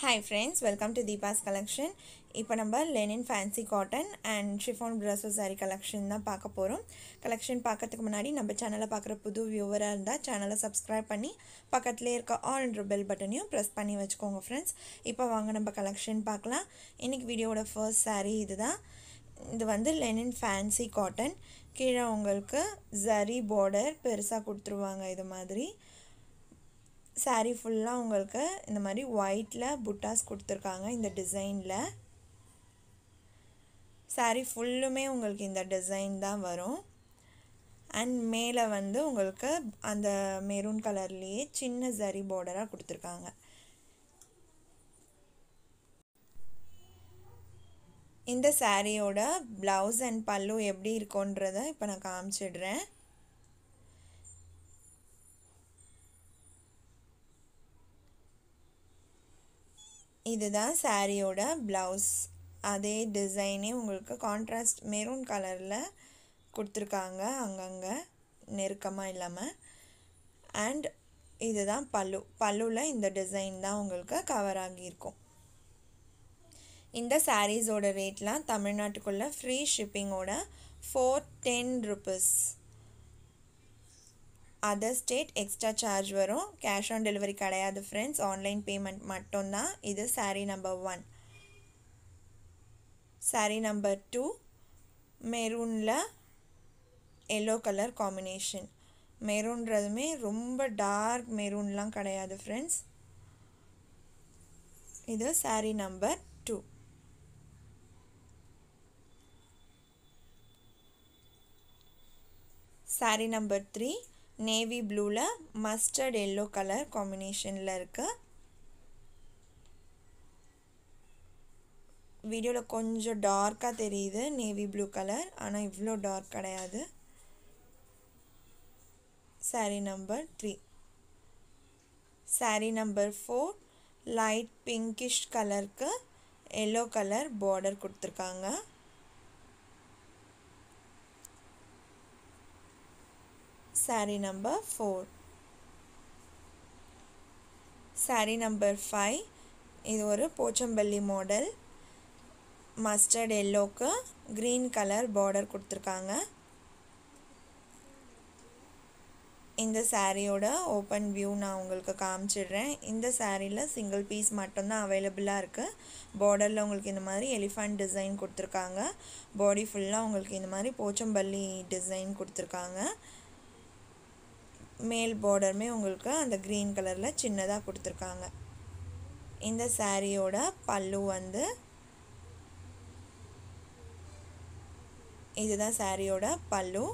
hi friends welcome to Deepa's collection இப்போ நம்ம linen fancy cotton and chiffon ப்ரஸோ sari collection தான் பார்க்க போகிறோம் கலெக்ஷன் பார்க்கறதுக்கு முன்னாடி நம்ம சேனலை பார்க்குற புது வியூவராக இருந்தால் சேனலை சப்ஸ்கிரைப் பண்ணி பக்கத்துலேயே இருக்க ஆல்ன்ற பெல் பட்டனையும் ப்ரெஸ் பண்ணி வச்சுக்கோங்க ஃப்ரெண்ட்ஸ் இப்போ வாங்க நம்ம கலெக்ஷன் பார்க்கலாம் இன்றைக்கி வீடியோட ஃபர்ஸ்ட் சாரீ இதுதான் இது வந்து லெனின் ஃபேன்சி காட்டன் கீழே உங்களுக்கு ஜரி பார்டர் பெருசாக கொடுத்துருவாங்க இது மாதிரி சாரீ ஃபுல்லாக உங்களுக்கு இந்த மாதிரி ஒயிட்டில் புட்டாஸ் கொடுத்துருக்காங்க இந்த டிசைனில் சாரீ ஃபுல்லுமே உங்களுக்கு இந்த டிசைன் தான் வரும் அண்ட் மேலே வந்து உங்களுக்கு அந்த மெரூன் கலர்லேயே சின்ன ஜரி பார்டராக கொடுத்துருக்காங்க இந்த சாரியோட ப்ளவுஸ் அண்ட் பல்லு எப்படி இருக்குன்றத இப்போ நான் காமிச்சிடுறேன் இதுதான் சாரியோட ப்ளவுஸ் அதே டிசைனே உங்களுக்கு கான்ட்ராஸ்ட் மெரூன் கலரில் கொடுத்துருக்காங்க அங்கங்கே நெருக்கமாக இல்லாமல் அண்ட் இதுதான் பல்லு பல்லுவில் இந்த டிசைன் தான் உங்களுக்கு கவர் ஆகியிருக்கும் இந்த சாரீஸோட ரேட்லாம் தமிழ்நாட்டுக்குள்ளே ஃப்ரீ ஷிப்பிங்கோட four ten rupees other state extra charge வரும் கேஷ் ஆன் டெலிவரி கிடையாது ஃப்ரெண்ட்ஸ் ஆன்லைன் பேமெண்ட் மட்டும்தான் இது sari number one sari number two மெரூனில் எல்லோ கலர் காம்பினேஷன் மெரூன்றதுமே ரொம்ப டார்க் மெரூன்லாம் கிடையாது ஃப்ரெண்ட்ஸ் இது sari number two sari number three navy ப்ளூவில் மஸ்டர்ட் எல்லோ கலர் காம்பினேஷனில் இருக்கு வீடியோவில் கொஞ்சம் டார்க்காக தெரியுது நேவி ப்ளூ கலர் ஆனால் இவ்வளோ டார்க் கிடையாது sari number three sari number four light pinkish கலருக்கு எல்லோ கலர் பார்டர் கொடுத்துருக்காங்க sari number four sari number five இது ஒரு போச்சம்பள்ளி மாடல் மஸ்டர்ட் எல்லோக்கு க்ரீன் கலர் பார்டர் கொடுத்துருக்காங்க இந்த சாரியோட ஓப்பன் வியூ நான் உங்களுக்கு காமிச்சிடுறேன் இந்த சாரியில் சிங்கிள் பீஸ் மட்டும்தான் அவைலபிளாக இருக்குது பார்டரில் உங்களுக்கு இந்த மாதிரி எலிஃபண்ட் டிசைன் கொடுத்துருக்காங்க பாடி ஃபுல்லாக உங்களுக்கு இந்த மாதிரி போச்சம்பள்ளி டிசைன் கொடுத்துருக்காங்க மேல் பார்டருமே உங்களுக்கு அந்த க்ரீன் கலரில் சின்னதாக கொடுத்துருக்காங்க இந்த சாரியோட பல்லு வந்து இதுதான் சாரியோட பல்லு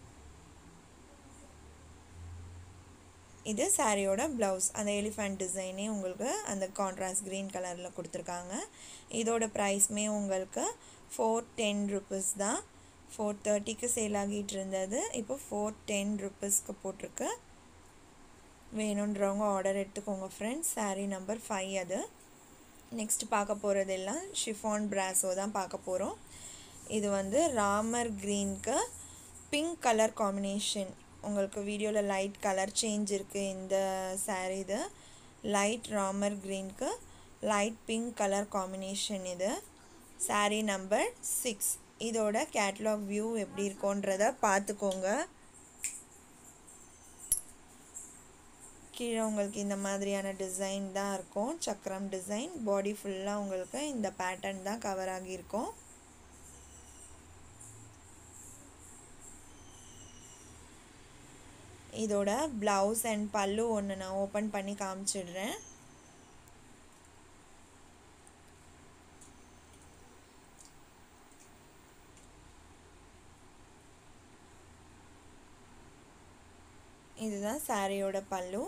இது சாரியோட ப்ளவுஸ் அந்த எலிஃபண்ட் டிசைனே உங்களுக்கு அந்த கான்ட்ராஸ்ட் க்ரீன் கலரில் கொடுத்துருக்காங்க இதோட ப்ரைஸ்மே உங்களுக்கு ஃபோர் டென் ருபீஸ் தான் ஃபோர் தேர்ட்டிக்கு சேல் ஆகிட்டு இருந்தது இப்போ ஃபோர் டென் ருப்பீஸ்க்கு போட்டிருக்கு வேணுன்றவங்க ஆர்டர் எடுத்துக்கோங்க ஃப்ரெண்ட்ஸ் சாரீ நம்பர் ஃபைவ் அது நெக்ஸ்ட் பார்க்க போகிறது எல்லாம் ஷிஃபான் பிராஸோ தான் பார்க்க போகிறோம் இது வந்து ராமர் க்ரீனுக்கு பிங்க் கலர் காம்பினேஷன் உங்களுக்கு வீடியோவில் லைட் கலர் சேஞ்ச் இருக்குது இந்த சாரீ இது லைட் ராமர் க்ரீனுக்கு லைட் பிங்க் கலர் காம்பினேஷன் இது சாரீ நம்பர் சிக்ஸ் இதோட கேட்லாக் வியூ எப்படி இருக்கோன்றத பார்த்துக்கோங்க கீழே உங்களுக்கு இந்த மாதிரியான டிசைன் தான் இருக்கும் சக்கரம் டிசைன் பாடி ஃபுல்லாக உங்களுக்கு இந்த பேட்டர்ன் தான் கவர் ஆகியிருக்கும் இதோட ப்ளவுஸ் அண்ட் பல்லு ஒன்று நான் ஓப்பன் பண்ணி காமிச்சிடுறேன் இதுதான் சாரியோட பல்லு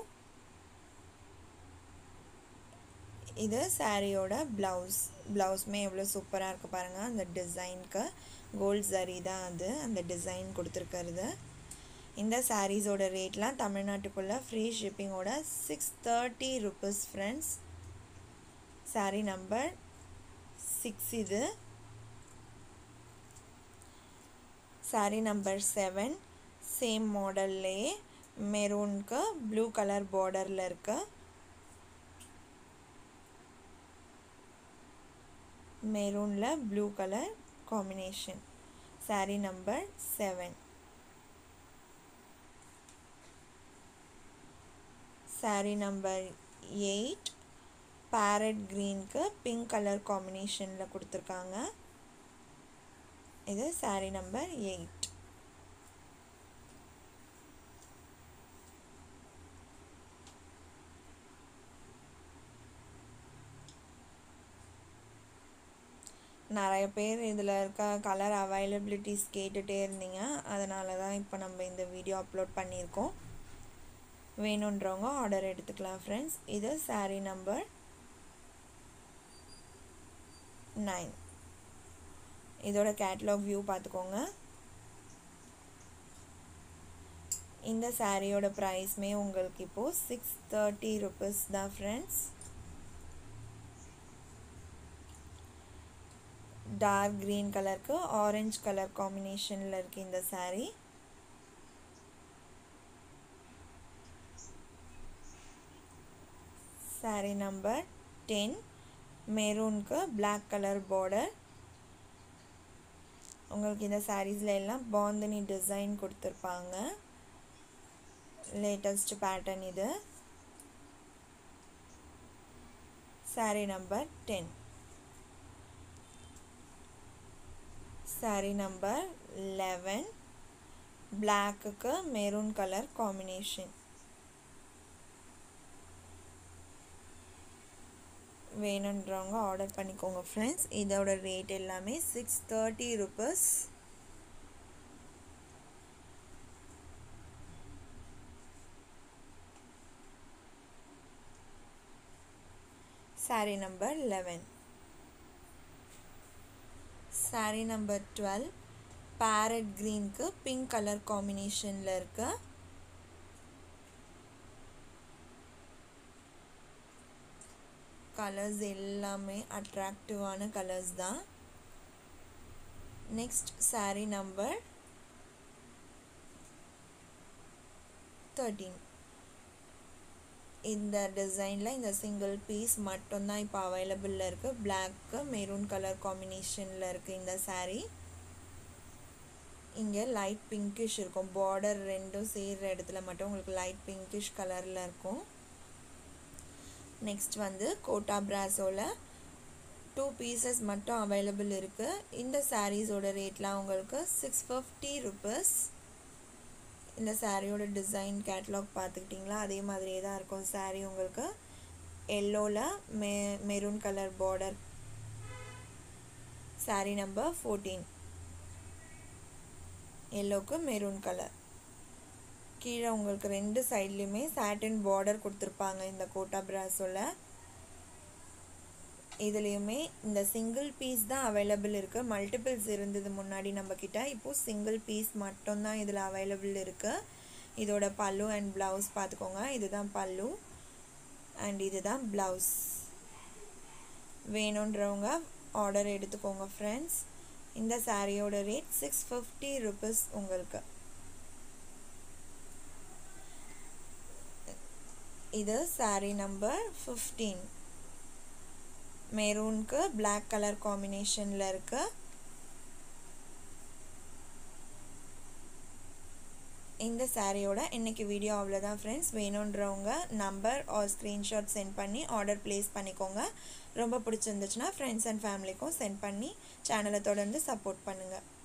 இது சாரியோட ப்ளவுஸ் ப்ளவுஸுமே எவ்வளோ சூப்பராக இருக்குது பாருங்கள் அந்த டிசைனுக்கு கோல்ட் சரி தான் அது அந்த டிசைன் கொடுத்துருக்கிறது இந்த சாரீஸோட ரேட்லாம் தமிழ்நாட்டுக்குள்ளே ஃப்ரீ ஷிப்பிங்கோட six thirty rupees friends sari number six இது சாரீ நம்பர் செவன் சேம் மாடல்லே மெரூனுக்கு ப்ளூ கலர் பார்டரில் இருக்குது மெரூனில் blue colour combination saree number seven saree number eight parrot க்ரீனுக்கு பிங்க் கலர் காம்பினேஷனில் கொடுத்துருக்காங்க இது saree நம்பர் எயிட் நிறைய பேர் இதில் இருக்க கலர் அவைலபிலிட்டிஸ் கேட்டுகிட்டே இருந்தீங்க அதனால தான் இப்போ நம்ம இந்த வீடியோ அப்லோட் பண்ணியிருக்கோம் வேணுன்றவங்க ஆர்டர் எடுத்துக்கலாம் ஃப்ரெண்ட்ஸ் இது saree நம்பர் நைன் இதோட கேட்லாக் வியூ பார்த்துக்கோங்க இந்த சாரியோட ப்ரைஸ்மே உங்களுக்கு இப்போது சிக்ஸ் தேர்ட்டி ருபீஸ் தான் ஃப்ரெண்ட்ஸ் டார்க் க்ரீன் கலருக்கு ஆரஞ்சு கலர் காம்பினேஷனில் இருக்குது இந்த saree saree நம்பர் டென் மெரூனுக்கு பிளாக் கலர் பார்டர் உங்களுக்கு இந்த சாரீஸில் எல்லாம் பாந்தனி டிசைன் கொடுத்துருப்பாங்க லேட்டஸ்ட் பேட்டர்ன் இது saree number ten saree number eleven பிளாக்குக்கு மெரூன் கலர் காம்பினேஷன் வேணுன்றவங்க ஆர்டர் பண்ணிக்கோங்க ஃப்ரெண்ட்ஸ் இதோட ரேட் எல்லாமே six thirty rupees saree number eleven saree number twelve parrot க்ரீனுக்கு பிங்க் கலர் காம்பினேஷனில் இருக்கு கலர்ஸ் எல்லாமே அட்ராக்டிவான கலர்ஸ் தான் நெக்ஸ்ட் saree நம்பர் தேர்ட்டீன் இந்த டிசைனில் இந்த சிங்கிள் பீஸ் மட்டும்தான் இப்போ அவைலபிளில் இருக்குது பிளாக்கு மெரூன் கலர் காம்பினேஷனில் இருக்குது இந்த saree இங்கே லைட் பிங்கிஷ் இருக்கும் பார்டர் ரெண்டும் சேர்கிற இடத்துல மட்டும் உங்களுக்கு லைட் பிங்கிஷ் கலரில் இருக்கும் நெக்ஸ்ட் வந்து கோட்டா பிராஸோவில் டூ பீசஸ் மட்டும் அவைலபிள் இருக்குது இந்த சாரீஸோட ரேட்லாம் உங்களுக்கு சிக்ஸ் ஃபிஃப்டி ருபீஸ் இந்த சாரியோட டிசைன் கேட்லாக் பார்த்துக்கிட்டிங்களா அதே மாதிரியே தான் இருக்கும் சாரீ உங்களுக்கு எல்லோவில் மெ maroon colour border sari number fourteen எல்லோவுக்கு மெரூன் கலர் கீழே உங்களுக்கு ரெண்டு சைட்லேயுமே சாட்டின் பார்டர் கொடுத்துருப்பாங்க இந்த கோட்டா பிராஸோவில் இதுலேயுமே இந்த சிங்கிள் பீஸ் தான் அவைலபிள் இருக்குது மல்டிபிள்ஸ் இருந்தது முன்னாடி நம்மக்கிட்ட இப்போது சிங்கிள் பீஸ் மட்டும்தான் இதில் அவைலபிள் இருக்குது இதோட பல்லு அண்ட் ப்ளவுஸ் பார்த்துக்கோங்க இதுதான் பல்லு அண்ட் இதுதான் ப்ளவுஸ் வேணுன்றவங்க ஆர்டர் எடுத்துக்கோங்க ஃப்ரெண்ட்ஸ் இந்த சாரியோட ரேட் சிக்ஸ் ஃபிஃப்டி ருபீஸ் உங்களுக்கு இது சாரீ நம்பர் ஃபிஃப்டீன் மெரூனுக்கு பிளாக் கலர் காம்பினேஷனில் இருக்கு இந்த சாரியோட இன்னைக்கு வீடியோ அவ்வளோதான் ஃப்ரெண்ட்ஸ் வேணுன்றவங்க நம்பர் ஆர் ஸ்க்ரீன்ஷாட் சென்ட் பண்ணி ஆர்டர் ப்ளேஸ் பண்ணிக்கோங்க ரொம்ப பிடிச்சிருந்துச்சுன்னா ஃப்ரெண்ட்ஸ் அண்ட் ஃபேமிலிக்கும் சென்ட் பண்ணி சேனலை தொடர்ந்து சப்போர்ட் பண்ணுங்கள்